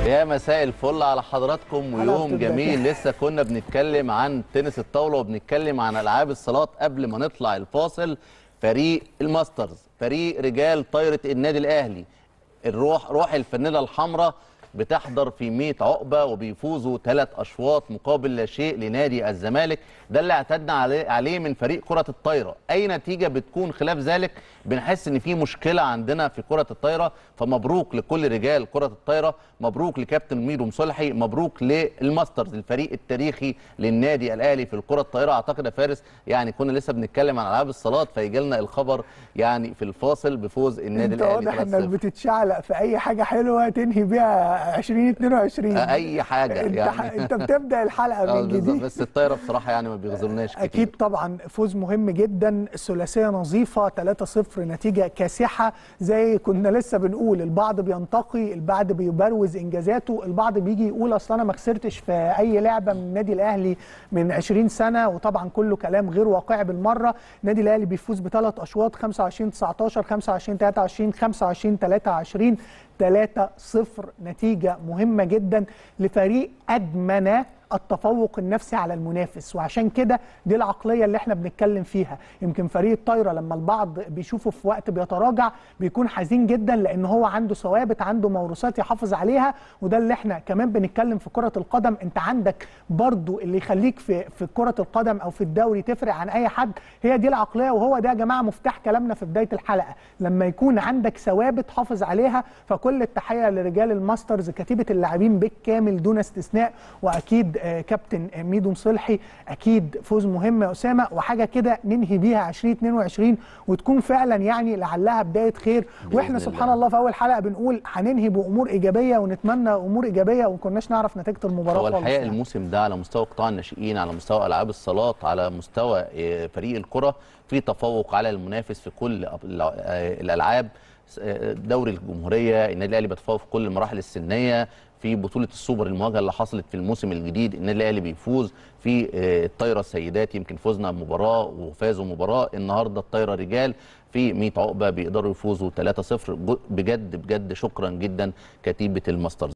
يا مساء الفل على حضراتكم ويوم بتبدأ جميل لسه كنا بنتكلم عن تنس الطاوله وبنتكلم عن العاب الصالات قبل ما نطلع الفاصل فريق الماسترز فريق رجال طايره النادي الاهلي الروح روح الفانيلا الحمراء بتحضر في 100 عقبه وبيفوزوا ثلاث اشواط مقابل لا شيء لنادي الزمالك ده اللي اعتدنا عليه عليه من فريق كره الطايره اي نتيجه بتكون خلاف ذلك بنحس ان في مشكله عندنا في كره الطايره فمبروك لكل رجال كره الطايره مبروك لكابتن ميدو مصلحي مبروك للماسترز الفريق التاريخي للنادي الاهلي في الكره الطايره اعتقد يا فارس يعني كنا لسه بنتكلم عن العاب الصالات فيجي لنا الخبر يعني في الفاصل بفوز النادي انت الاهلي واضح انك 3-0. بتتشعلق في اي حاجه حلوه تنهي بيها 2022 اي حاجه انت يعني انت بتبدا الحلقه آه من بالظبط، جديد بس الطايره بصراحه يعني ما بيغزلناش كتير اكيد طبعا فوز مهم جدا ثلاثيه نظيفه 3-0 نتيجه كاسحه زي كنا لسه بنقول البعض بينتقي البعض بيبروز انجازاته البعض بيجي يقول اصل انا ما خسرتش في اي لعبه من النادي الاهلي من 20 سنه وطبعا كله كلام غير واقعي بالمره النادي الاهلي بيفوز بثلاث اشواط 25 19 25 23 25 23 3-0 نتيجه مهمه جدا لفريق ادمن التفوق النفسي على المنافس وعشان كده دي العقليه اللي احنا بنتكلم فيها يمكن فريق الطايره لما البعض بيشوفه في وقت بيتراجع بيكون حزين جدا لان هو عنده ثوابت عنده موروثات يحافظ عليها وده اللي احنا كمان بنتكلم في كره القدم انت عندك برضو اللي يخليك في في كره القدم او في الدوري تفرق عن اي حد هي دي العقليه وهو ده يا جماعه مفتاح كلامنا في بدايه الحلقه لما يكون عندك ثوابت حافظ عليها فكل التحيه لرجال الماسترز كتيبه اللاعبين بالكامل دون استثناء واكيد آه، كابتن ميدو مصلحي اكيد فوز مهم يا اسامه وحاجه كده ننهي بيها 2022 وتكون فعلا يعني لعلها بدايه خير واحنا بإذن سبحان الله. الله في اول حلقه بنقول هننهي بامور ايجابيه ونتمنى امور ايجابيه وما كناش نعرف نتيجه المباراه هو خالص الحقيقه يعني. الموسم ده على مستوى قطاع الناشئين على مستوى العاب الصالات على مستوى آه، فريق الكره في تفوق على المنافس في كل أب- الع- آه، الالعاب س- آه، دوري الجمهوريه النادي الاهلي بيتفوق في كل المراحل السنيه في بطوله السوبر المواجهه اللي حصلت في الموسم الجديد النادي الاهلي بيفوز في آه، الطايره السيدات يمكن فوزنا مباراه وفازوا مباراه النهارده الطايره رجال في 100 عقبه بيقدروا يفوزوا 3-0 جو- بجد بجد شكرا جدا كتيبه الماسترز